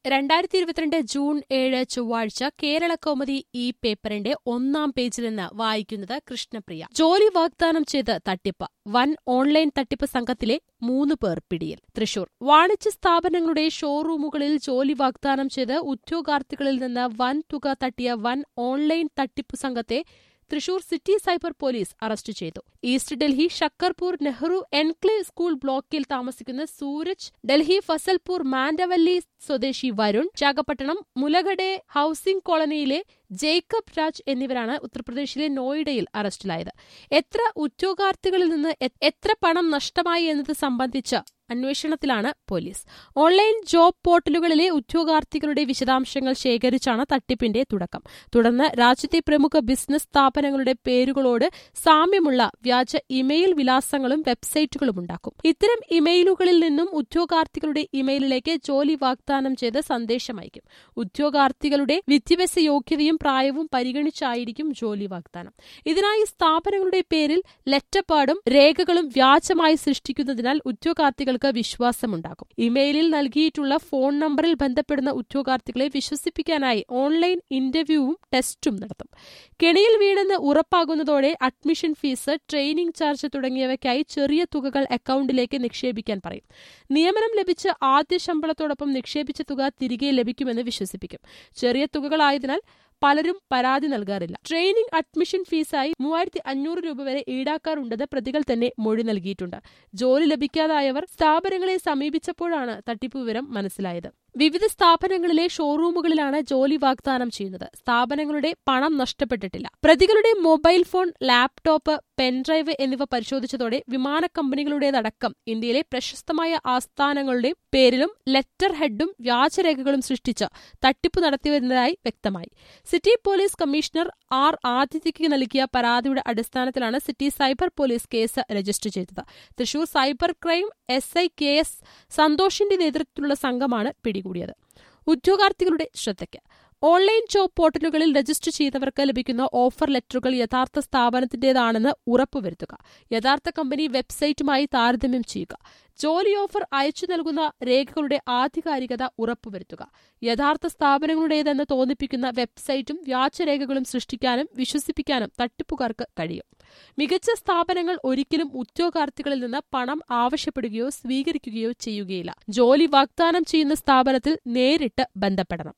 രണ്ടായിരത്തി ഇരുപത്തിരണ്ട് ജൂൺ ഏഴ് ചൊവ്വാഴ്ച കേരള കൗമുദി ഈ പേപ്പറിന്റെ ഒന്നാം പേജിൽ നിന്ന് വായിക്കുന്നത് കൃഷ്ണപ്രിയ ജോലി വാഗ്ദാനം ചെയ്ത് തട്ടിപ്പ് വൻ ഓൺലൈൻ തട്ടിപ്പ് സംഘത്തിലെ മൂന്ന് പേർ പിടിയിൽ തൃശൂർ വാണിജ്യ സ്ഥാപനങ്ങളുടെ ഷോറൂമുകളിൽ ജോലി വാഗ്ദാനം ചെയ്ത് ഉദ്യോഗാർത്ഥികളിൽ നിന്ന് വൻ തുക തട്ടിയ വൻ ഓൺലൈൻ തട്ടിപ്പ് സംഘത്തെ Thrissur city cyber police arrest ചെയ്തു East Delhi Shakarpur Nehru Enclave school ബ്ലോക്കിൽ താമസിക്കുന്ന സൂരജ് ഡൽഹി ഫസൽപൂർ മാൻഡവല്ലി സ്വദേശി വരുൺ ചാകപ്പട്ടണം മുലഗഡെ ഹൌസിംഗ് കോളനിയിലെ ജേക്കബ് രാജ് എന്നിവരാണ് ഉത്തർപ്രദേശിലെ നോയിഡയിൽ അറസ്റ്റിലായത് എത്ര ഉദ്യോഗാർത്ഥികളിൽ നിന്ന് എത്ര പണം നഷ്ടമായി എന്നത് സംബന്ധിച്ച് അന്വേഷണത്തിലാണ് പോലീസ് ഓൺലൈൻ ജോബ് പോർട്ടലുകളിലെ ഉദ്യോഗാർത്ഥികളുടെ വിശദാംശങ്ങൾ ശേഖരിച്ചാണ് തട്ടിപ്പിന്റെ തുടക്കം തുടർന്ന് രാജ്യത്തെ പ്രമുഖ ബിസിനസ് സ്ഥാപനങ്ങളുടെ പേരുകളോട് സാമ്യമുള്ള വ്യാജ ഇമെയിൽ വിലാസങ്ങളും വെബ്സൈറ്റുകളും ഉണ്ടാക്കും ഇത്തരം ഇമെയിലുകളിൽ നിന്നും ഉദ്യോഗാർത്ഥികളുടെ ഇമെയിലിലേക്ക് ജോലി വാഗ്ദാനം ചെയ്ത് സന്ദേശം അയക്കും ഉദ്യോഗാർത്ഥികളുടെ വിദ്യാഭ്യാസ യോഗ്യതയും പ്രായവും പരിഗണിച്ചായിരിക്കും ജോലി വാഗ്ദാനം ഇതിനായി സ്ഥാപനങ്ങളുടെ പേരിൽ ലെറ്റർപാടും രേഖകളും വ്യാജമായി സൃഷ്ടിക്കുന്നതിനാൽ ഉദ്യോഗാർത്ഥികൾക്ക് വിശ്വാസമുണ്ടാകും ഇമെയിലിൽ നൽകിയിട്ടുള്ള ഫോൺ നമ്പറിൽ ബന്ധപ്പെടുന്ന ഉദ്യോഗാർത്ഥികളെ വിശ്വസിപ്പിക്കാനായി ഓൺലൈൻ ഇന്റർവ്യൂവും ടെസ്റ്റും നടത്തും കെണിയിൽ വീണെന്ന് ഉറപ്പാകുന്നതോടെ അഡ്മിഷൻ ഫീസ് ട്രെയിനിംഗ് ചാർജ് തുടങ്ങിയവയ്ക്കായി ചെറിയ തുകകൾ അക്കൌണ്ടിലേക്ക് നിക്ഷേപിക്കാൻ പറയും നിയമനം ലഭിച്ച ആദ്യ ശമ്പളത്തോടൊപ്പം നിക്ഷേപിച്ച തുക തിരികെ ലഭിക്കുമെന്ന് വിശ്വസിപ്പിക്കും ചെറിയ തുകകളായതിനാൽ പലരും പരാതി നൽകാറില്ല ട്രെയിനിംഗ് അഡ്മിഷൻ ഫീസായി മൂവായിരത്തി അഞ്ഞൂറ് രൂപ വരെ ഈടാക്കാറുണ്ടെന്ന് പ്രതികൾ തന്നെ മൊഴി നൽകിയിട്ടുണ്ട് ജോലി ലഭിക്കാതായവർ സ്ഥാപനങ്ങളെ സമീപിച്ചപ്പോഴാണ് തട്ടിപ്പ് വിവരം മനസ്സിലായത് വിവിധ സ്ഥാപനങ്ങളിലെ ഷോറൂമുകളിലാണ് ജോലി വാഗ്ദാനം ചെയ്യുന്നത് സ്ഥാപനങ്ങളുടെ പണം നഷ്ടപ്പെട്ടിട്ടില്ല പ്രതികളുടെ മൊബൈൽ ഫോൺ ലാപ്ടോപ്പ് പെൻഡ്രൈവ് എന്നിവ പരിശോധിച്ചതോടെ വിമാന കമ്പനികളുടേതടക്കം ഇന്ത്യയിലെ പ്രശസ്തമായ ആസ്ഥാനങ്ങളുടെ പേരിലും ലെറ്റർ ഹെഡും വ്യാജരേഖകളും സൃഷ്ടിച്ച് തട്ടിപ്പ് നടത്തിവരുന്നതായി വ്യക്തമായി സിറ്റി പോലീസ് കമ്മീഷണർ ആർ ആദിത്യയ്ക്ക് നൽകിയ പരാതിയുടെ അടിസ്ഥാനത്തിലാണ് city cyber police case register ചെയ്തത് Thrissur cyber crime S I K S സന്തോഷിന്റെ നേതൃത്വത്തിലുള്ള സംഘമാണ് പിടികൂടിയത് ഉദ്യോഗാർത്ഥികളുടെ ശ്രദ്ധയ്ക്ക് ഓൺലൈൻ ജോബ് പോർട്ടലുകളിൽ രജിസ്റ്റർ ചെയ്തവർക്ക് ലഭിക്കുന്ന ഓഫർ ലെറ്ററുകൾ യഥാർത്ഥ സ്ഥാപനത്തിന്റേതാണെന്ന് ഉറപ്പുവരുത്തുക യഥാർത്ഥ കമ്പനി വെബ്സൈറ്റുമായി താരതമ്യം ചെയ്യുക ജോലി ഓഫർ അയച്ചു നൽകുന്ന രേഖകളുടെ ആധികാരികത ഉറപ്പുവരുത്തുക യഥാർത്ഥ സ്ഥാപനങ്ങളുടേതെന്ന് തോന്നിപ്പിക്കുന്ന വെബ്സൈറ്റും വ്യാജരേഖകളും സൃഷ്ടിക്കാനും വിശ്വസിപ്പിക്കാനും തട്ടിപ്പുകാർക്ക് കഴിയും മികച്ച സ്ഥാപനങ്ങൾ ഒരിക്കലും ഉദ്യോഗാർത്ഥികളിൽ നിന്ന് പണം ആവശ്യപ്പെടുകയോ സ്വീകരിക്കുകയോ ചെയ്യുകയില്ല ജോലി വാഗ്ദാനം ചെയ്യുന്ന സ്ഥാപനത്തിൽ നേരിട്ട് ബന്ധപ്പെടണം